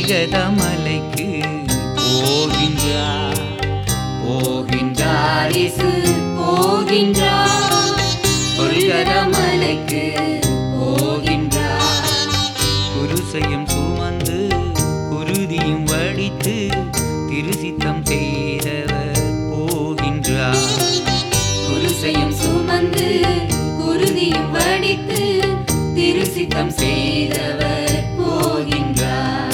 கொல்கதா மலைக்கு போகின்றார் போகின்றார் இயேசு போகின்றார் கொல்கதா மலைக்கு போகின்றார் குருசையும் சுமந்து குருதியும் வடித்து திருசித்தம் செய்தவர் போகின்றார் குருசையும் சுமந்து குருதியும் வடித்து திருசித்தம் செய்தவர் போகின்றார்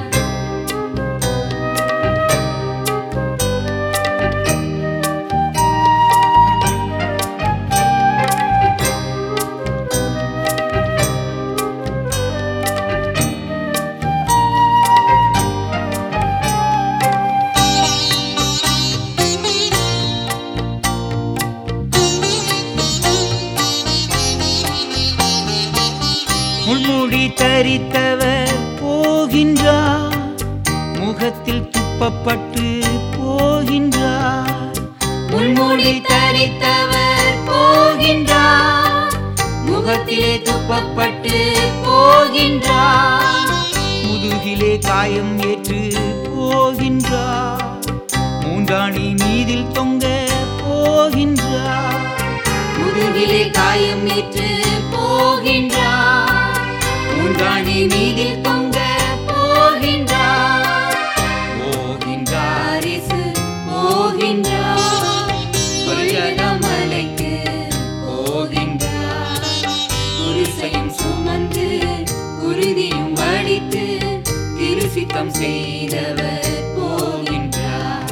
முள்முடி தரித்தவர் போகின்றார் முகத்தில் துப்பப்பட்டு போகின்றார் முள்முடி தரித்தவர் போகின்றார் முகத்திலே துப்பப்பட்டு போகின்றார் முதுகிலே காயம் ஏற்று போகின்றார் மூன்றாணி மீதில் தொங்க போகின்றார் முதுகிலே காயம் ஏற்று போகின்றார் முன்றாணி மீதில் தொங்க போகின்றார் போகின்றார் இயேசு போகின்றார் கொல்கதா மலைக்கு போகின்றார் குருசையும் சுமந்து குருதியும் வடித்து திருசித்தம் செய்தவர் போகின்றார்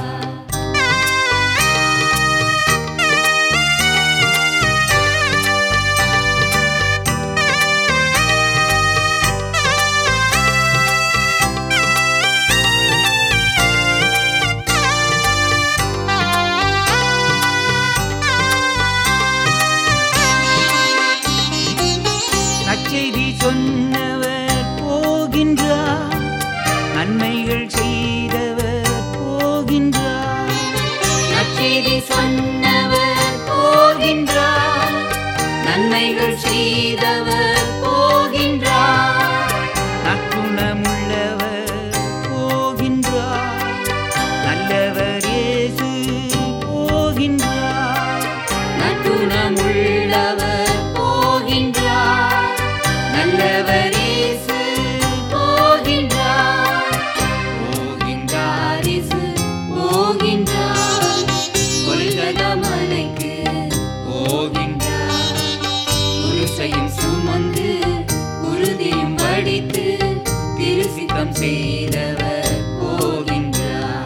நற்செய்தி சொன்னவர் போகின்றார் நன்மைகள் செய்தவர் போகின்றார் நற்செய்தி சொன்னவர் போகின்றார் நன்மைகள் செய்தவர் போகின்றார் நற்குணமுள்ளவர் போகின்றார் நல்லவர் இயேசு போகின்றார் நற்குணமுள்ளவர் போகின்றார் நல்லவர் இயேசு போகின்றார் போகின்றார் இயேசு போகின்றார் கொல்கதா மலைக்கு போகின்றார் குருசையும் சுமந்து குருதியும் வடித்து திருசித்தம் செய்தவர் போகின்றார்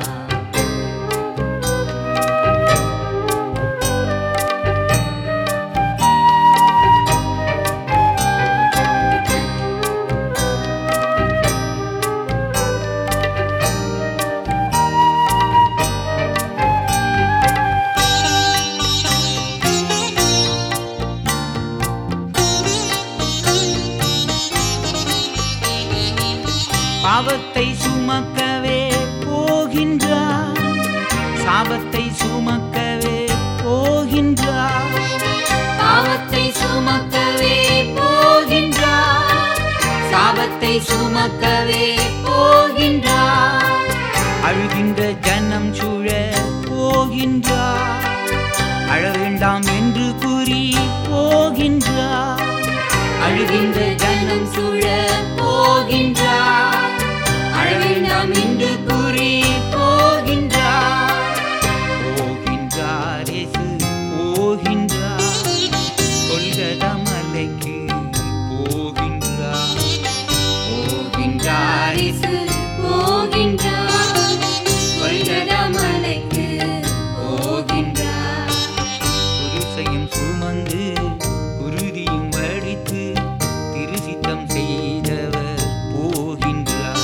பாவத்தை சுமக்கவே போகின்றார் சாபத்தை சுமக்கவே போகின்றார் பாவத்தை சுமக்கவே போகின்றார் சாபத்தை சுமக்கவே போகின்றார் அழுகின்ற ஜனம் சூழ போகின்றார் அழ வேண்டாம் என்று கூறி போகின்றார் அழுகின்ற ஜனம் சூழ போகின்றார் அழ வேண்டாம் என்று கூறி போகின்றார் போகின்றார் இயேசு போகின்றார் கொல்கதா மலைக்கு போகின்றார் போகின்றார் இயேசு போகின்றார் கொல்கதா மலைக்கு போகின்றார் குருசையும் சுமந்து குருதியும் வடித்து திருசித்தம் செய்தவர் போகின்றார்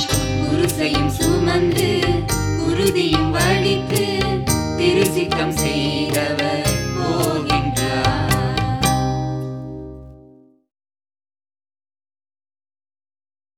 குருசையும் சுமந்து குருதியும் வடித்து திருசித்தம் செய்